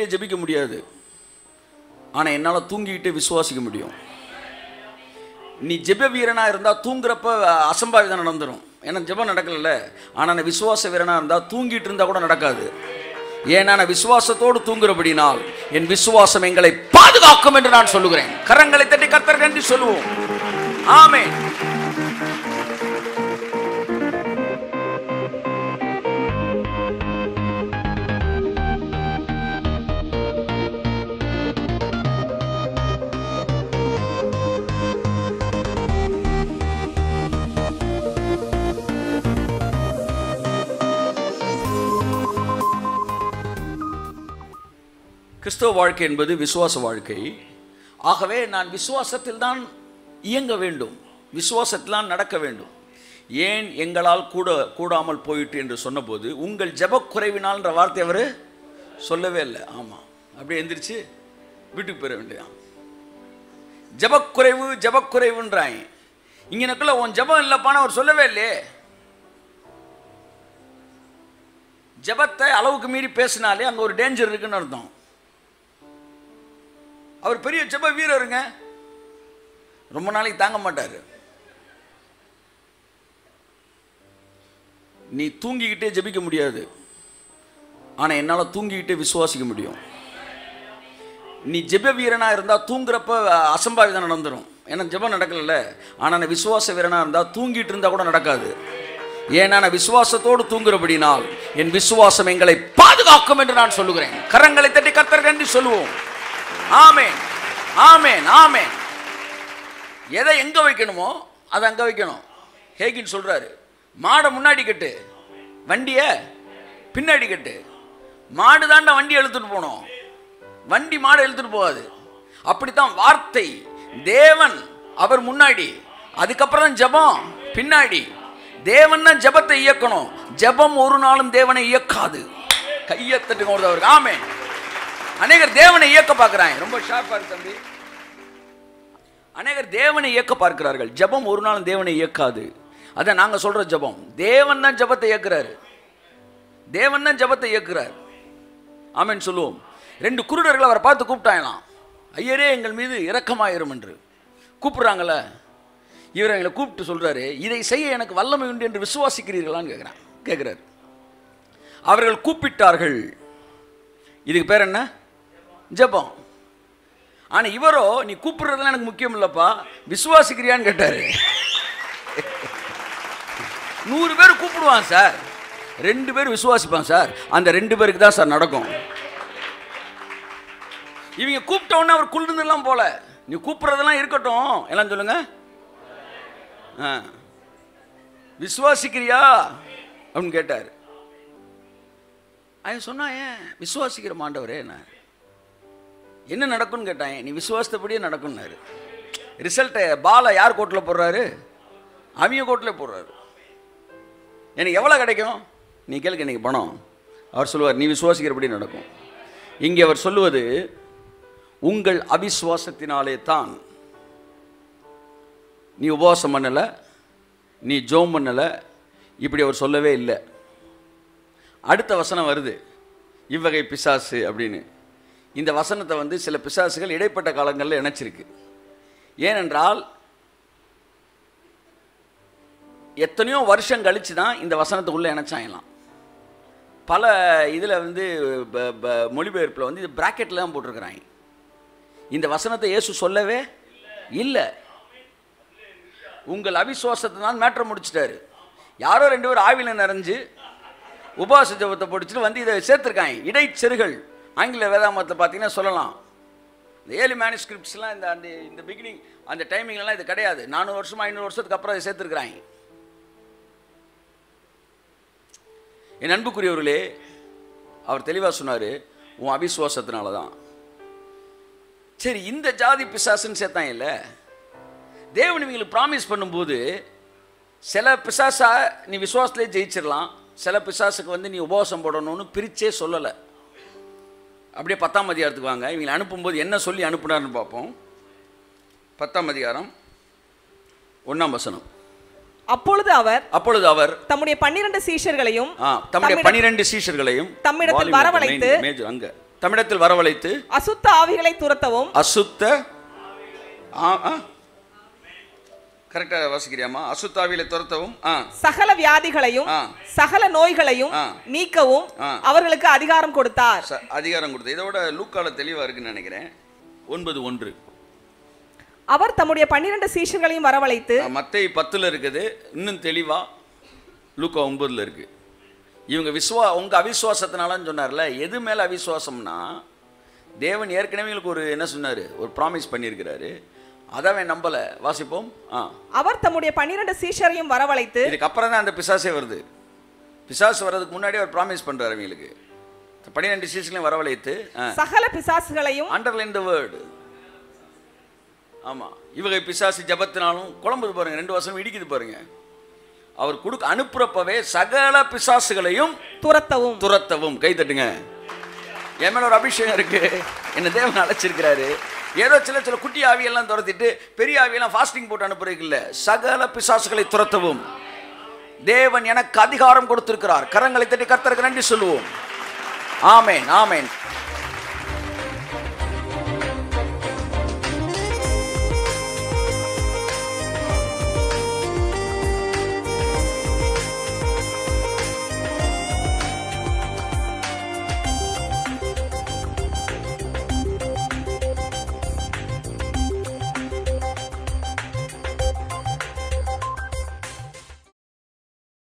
தூங்கிக்கிட்டே ஜெபிக்க முடியாது ஆனா என்னால தூங்கிக்கிட்டே விசுவாசிக்க முடியும் நீ ஜெப வீரனா இருந்தா தூங்குறப்ப அசம்பாவிதம் நடந்துரும் ஏன்னா ஜெபம் நடக்கல ஆனா நான் விசுவாச வீரனா இருந்தா தூங்கிட்டு இருந்தா கூட நடக்காது ஏன்னா நான் விசுவாசத்தோடு தூங்குறபடினால் என் விசுவாசம் எங்களை பாதுகாக்கும் என்று நான் சொல்லுகிறேன் கரங்களை தட்டி கர்த்தர் நன்றி சொல்லுவோம் ஆமென் கிறிஸ்தவ வாழ்க்கை என்பது விசுவாச வாழ்க்கை ஆகவே நான் விசுவாசத்தில் தான் இயங்க வேண்டும் விசுவாசத்தில் தான் நடக்க வேண்டும் ஏன் எங்களால் கூட கூடாமல் போயிட்டு என்று சொன்னபோது உங்கள் ஜெபக் குறைவினால்ன்ற வார்த்தை அவர் சொல்லவே இல்லை ஆமாம் அப்படியே எந்திரிச்சு வீட்டுக்கு போயிட வேண்டியதான் ஜெபக்குறைவு ஜெபக்குறைவுன்றாங்க இங்கனக்குள்ள உன் ஜெபம் இல்லைப்பான்னு அவர் சொல்லவே இல்லையே ஜெபத்தை அளவுக்கு மீறி பேசினாலே அங்கே ஒரு டேஞ்சர் இருக்குன்னு அர்த்தம் அவர் பெரிய ஜெப வீரருங்க ரொம்ப நாளைக்கு தாங்க மாட்டார் நீ தூங்கிக்கிட்டே ஜெபிக்க முடியாது ஆனால் என்னால் தூங்கிக்கிட்டே விசுவாசிக்க முடியும் நீ ஜெப வீரனா இருந்தால் தூங்குறப்ப அசம்பாவிதம் நடந்துரும் ஏன்னா ஜெபம் நடக்கல ஆனால் நான் விசுவாச வீரனா இருந்தால் தூங்கிட்டு இருந்தால் கூட நடக்காது ஏன்னா நான் விசுவாசத்தோடு தூங்குறபடினால் என் விசுவாசம் எங்களை பாதுகாக்கும் என்று நான் சொல்லுகிறேன் கரங்களை தட்டி கர்த்தர் கண்டி சொல்லுவோம் ஆமென் ஆமென் ஆமென் எதை எங்க வைக்கணுமோ அதை அங்க வைக்கணும் ஹேகின் சொல்றாரு மாடை முன்னாடி கட்டு வண்டிய பின்னாடி கட்டு மாடு தாண்டா வண்டி எழுத்துட்டு போனோம் வண்டி மாடை எழுத்துட்டு போகாது அப்படித்தான் வார்த்தை தேவன் அவர் முன்னாடி அதுக்கப்புறம் தான் ஜெபம் பின்னாடி தேவன் தான் ஜெபத்தை இயக்கணும் ஜெபம் ஒரு நாளும் தேவனை இயக்காது கையை தட்டுங்க ஒருத்தவருக்கு ஆமென் அநேகர் தேவனை இயக்க பார்க்குறாங்க ரொம்ப ஷார்ப்பா இருக்கு தம்பி அநேகர் தேவனை இயக்க பார்க்கிறார்கள் ஜெபம் ஒரு நாளும் தேவனை இயக்காது அதான் நாங்க சொல்ற ஜெபம் தேவன் தான் ஜெபத்தை இயக்குறாரு தேவன் தான் ஜெபத்தை இயக்குறார் ஆமென் சொல்லுவோம் ரெண்டு குருடர்கள் அவரை பார்த்து கூப்பிட்டாங்களாம் ஐயரே எங்கள் மீது இரக்கமாயிரும் என்று கூப்பிடுறாங்கல்ல இவர் எங்களை கூப்பிட்டு சொல்றாரு இதை செய்ய எனக்கு வல்லமை உண்டு என்று விசுவாசிக்கிறீர்களான்னு கேட்குறான் கேட்குறாரு அவர்கள் கூப்பிட்டார்கள் இதுக்கு பேர் என்ன ஜெபம் ஆனா இவரோ நீ கூப்பிடுறதுலாம் எனக்கு முக்கியம் இல்லப்பா விசுவாசிக்கிறியான்னு கேட்டாரு நூறு பேர் கூப்பிடுவான் சார் ரெண்டு பேர் விசுவாசிப்பான் சார் அந்த ரெண்டு பேருக்கு தான் சார் நடக்கும் இவங்க கூப்பிட்ட உடனே அவர் குளிர்ந்துலாம் போல நீ கூப்பிடுறதெல்லாம் இருக்கட்டும் எல்லாம் சொல்லுங்க ஆ. விசுவாசிக்கிறியா அப்படின்னு கேட்டார் அவன் சொன்னா ஏன் விசுவாசிக்கிற மாண்டவரே என்ன என்ன நடக்கும்னு கேட்டான் நீ விசுவாசத்தபடியே நடக்கும்னாரு ரிசல்ட்டை பாலை யார் கோட்டில் போடுறாரு அவங்க கோட்டில் போடுறாரு எனக்கு எவ்வளோ கிடைக்கும் நீ கேளுங்க இன்னைக்கு பணம் அவர் சொல்லுவார் நீ விசுவாசிக்கிறபடி நடக்கும் இங்கே அவர் சொல்லுவது உங்கள் அவிசுவாசத்தினாலே தான் நீ உபவாசம் பண்ணலை நீ ஜோம் பண்ணலை இப்படி அவர் சொல்லவே இல்லை அடுத்த வசனம் வருது இவ்வகை பிசாசு அப்படின்னு இந்த வசனத்தை வந்து சில பிசாசுகள் இடைப்பட்ட காலங்களில் இணைச்சிருக்கு ஏனென்றால் எத்தனையோ வருஷம் கழிச்சு தான் இந்த வசனத்துக்குள்ளே இணைச்சாங்கலாம் பல இதில் வந்து ப- ப- மொழிபெயர்ப்பில் வந்து இது பிராக்கெட்டில் தான் போட்டிருக்கிறாங்க இந்த வசனத்தை இயேசு சொல்லவே இல்லை உங்கள் அவிசுவாசத்தை தான் மேட்ரை முடிச்சிட்டாரு யாரோ ரெண்டு பேர் ஆவியில் நிறைஞ்சு உபவாச ஜபத்தை படிச்சுட்டு வந்து இதை சேர்த்துருக்காங்க இடைச்செருகள் ஆங்கில வேதாமத்தை பார்த்தீங்கன்னா சொல்லலாம் இந்த ஏழு மேனுஸ்கிரிப்ட்ஸ்லாம் இந்த அந்த இந்த பிகினிங் அந்த டைமிங்லாம் இது கிடையாது நானூறு வருஷம் ஐநூறு வருஷத்துக்கு அப்புறம் இதை சேர்த்துருக்குறாங்க என் அன்புக்குரியவர்களே அவர் தெளிவாக சொன்னார் உன் அவிசுவாசத்தினால தான் சரி இந்த ஜாதி பிசாசுன்னு சேர்த்தான் இல்லை தேவன் இவங்களுக்கு ப்ராமிஸ் பண்ணும்போது சில பிசாசா நீ விசுவாசத்திலே ஜெயிச்சிடலாம் சில பிசாசுக்கு வந்து நீ உபவாசம் போடணும்னு பிரிச்சே சொல்லலை அப்படியே பத்தாம் அதிகாரத்துக்கு வாங்க இவங்களை அனுப்பும்போது என்ன சொல்லி அனுப்புனார்னு பார்ப்போம் பத்தாம் அதிகாரம் ஒன்றாம் வசனம் அப்பொழுது அவர் அப்பொழுது அவர் தம்முடைய பன்னிரண்டு சீஷர்களையும் ஆ, தம்முடைய தம்மிடம்- பனிரெண்டு சீஷர்களையும் தம்மிடத்தில் volume வரவழைத்து- main- major அங்க தமிழத்தில் வரவழைத்து அசுத்த ஆவிகளை துரத்தவும் அசுத்த கரெக்டாக வாசிக்கிறியாமா அசுத்தாவில துரத்தவும் ஆ சகல வியாதிகளையும் ஆ. சகல நோய்களையும் ஆ. நீக்கவும் ஆ. அவர்களுக்கு அதிகாரம் கொடுத்தார் ச- அதிகாரம் கொடுத்து இதோட லூக்கால தெளிவா இருக்குன்னு நினைக்கிறேன் ஒன்பது ஒன்று அவர் தம்முடைய பன்னிரண்டு சீஷர்களையும் வரவழைத்து மத்தை பத்தில் இருக்குது இன்னும் தெளிவா லூக்கா ஒன்பதுல இருக்கு இவங்க விஸ்வா உங்க அவிசுவாசத்தினாலன்னு சொன்னார்ல எது மேல அவிசுவாசம்னா தேவன் ஏற்கனவே இவங்களுக்கு ஒரு என்ன சொன்னாரு ஒரு ப்ராமிஸ் பண்ணியிருக்கிறாரு அதை அவன் நம்பல வாசிப்போம் ஆ அவர் தம்முடைய பன்னிரண்டு சீஷரையும் வரவழைத்து இதுக்கு அப்புறம் தான் அந்த பிசாசே வருது பிசாசு வர்றதுக்கு முன்னாடி அவர் ப்ராமிஸ் பண்றாரு அவங்களுக்கு பன்னிரெண்டு சீசன்லையும் வரவழைத்து சகல பிசாசுகளையும் அண்டர்லைன் த வேர்டு ஆமா இவங்க பிசாசு ஜபத்தினாலும் குழம்புது பாருங்க ரெண்டு வருஷம் இடிக்குது பாருங்க அவர் கொடுக்க அனுப்புறப்பவே சகல பிசாசுகளையும் துரத்தவும் துரத்தவும் கை தட்டுங்க என் மேல ஒரு அபிஷேகம் இருக்கு என்ன தேவன் அழைச்சிருக்கிறாரு ஏதோ சில சில குட்டி ஆவியெல்லாம் துரத்திட்டு பெரிய ஆவியெல்லாம் ஃபாஸ்டிங் போட்டு அனுப்புறதுக்கு இல்ல சகல பிசாசுகளை துரத்தவும் தேவன் எனக்கு அதிகாரம் கொடுத்திருக்கிறார் கரங்களை தட்டி கர்த்தருக்கு நன்றி சொல்லுவோம் ஆமேன் ஆமேன்